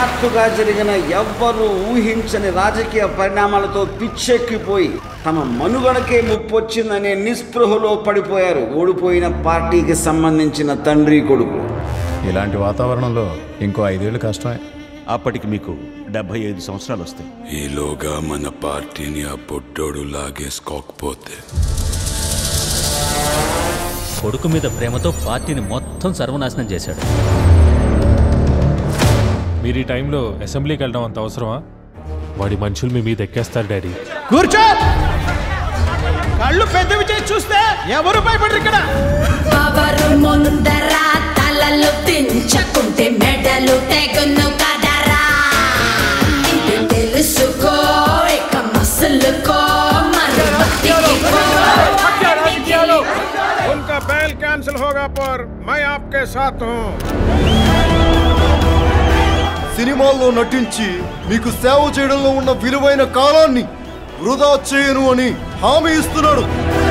హఠాత్తుగా జరిగిన ఎవ్వరూ ఊహించని రాజకీయ పరిణామాలతో పిచ్చెక్కిపోయి తమ మనుగడకే ముప్పొచ్చిందనే నిస్పృహలో పడిపోయారు ఓడిపోయిన పార్టీకి సంబంధించిన తండ్రి కొడుకు ఇలాంటి వాతావరణంలో ఇంకో ఐదేళ్ళు కష్టమే అప్పటికి మీకు డెబ్బై ఐదు సంవత్సరాలు వస్తాయి ఈలోగా మన పార్టీని ఆ పొట్టోడు లాగేసుకోకపోతే కొడుకు మీద ప్రేమతో పార్టీని మొత్తం సర్వనాశనం చేశాడు మీరు ఈ టైంలో అసెంబ్లీకి వెళ్ళడం అంత అవసరమా వాడి మనుషులు మీ మీద ఎక్కేస్తారు డాడీ కూర్చో కళ్ళు పెద్దవి చేసి చూస్తే ఎవరు భయపడరు ఇక్కడ పవరు ముందర తలలు దించకుంటే మెడలు తెగును కదరా ఇది తెలుసుకో ఇక మసులుకో మరి బతికి పో. उनका बैल कैंसिल होगा पर मैं आपके साथ हूँ సినిమాల్లో నటించి మీకు సేవ చేయడంలో ఉన్న విలువైన కాలాన్ని వృధా చేయను అని హామీ ఇస్తున్నాడు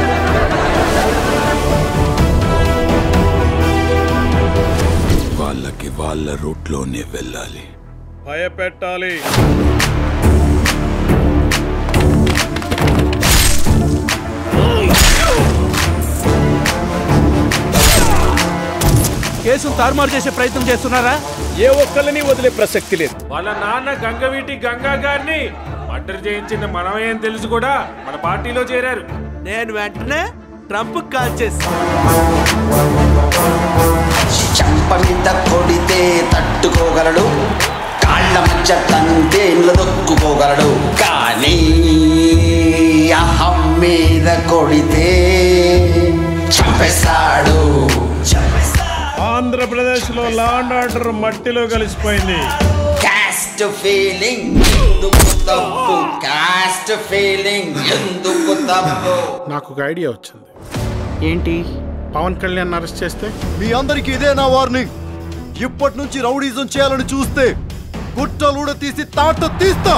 వాళ్ళకి వాళ్ళ రూట్లోనే వెళ్ళాలి భయపెట్టాలి కేసును తారుమారు చేసే ప్రయత్నం చేస్తున్నారా ఏ ఒక్కరిని వదిలే ప్రసక్తి లేదు వాళ్ళ నాన్న గంగవీటి గంగా గారిని మర్డర్ చేయించిన మనమేం తెలుసు కూడా మన పార్టీలో చేరారు నేను వెంటనే ట్రంప్ కాల్ చేసి చెంప మీద కొడితే తట్టుకోగలడు కాళ్ళ మధ్య తంతే దొక్కుకోగలడు కానీ అహం మీద కొడితే చంపేస్తాడు ఆంధ్రప్రదేశ్ లో లా అండ్ ఆర్డర్ మట్టిలో కలిసిపోయింది కాస్ట్ ఫీలింగ్ ఎందుకు తప్పు కాస్ట్ ఫీలింగ్ ఎందుకు తప్పు నాకు ఒక ఐడియా వచ్చింది ఏంటి పవన్ కళ్యాణ్ అరెస్ట్ చేస్తే మీ అందరికి ఇదే నా వార్నింగ్ ఇప్పటి నుంచి రౌడీజం చేయాలని చూస్తే గుట్టలూడ తీసి తాట తీస్తా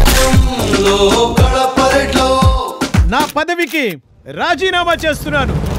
నా పదవికి రాజీనామా చేస్తున్నాను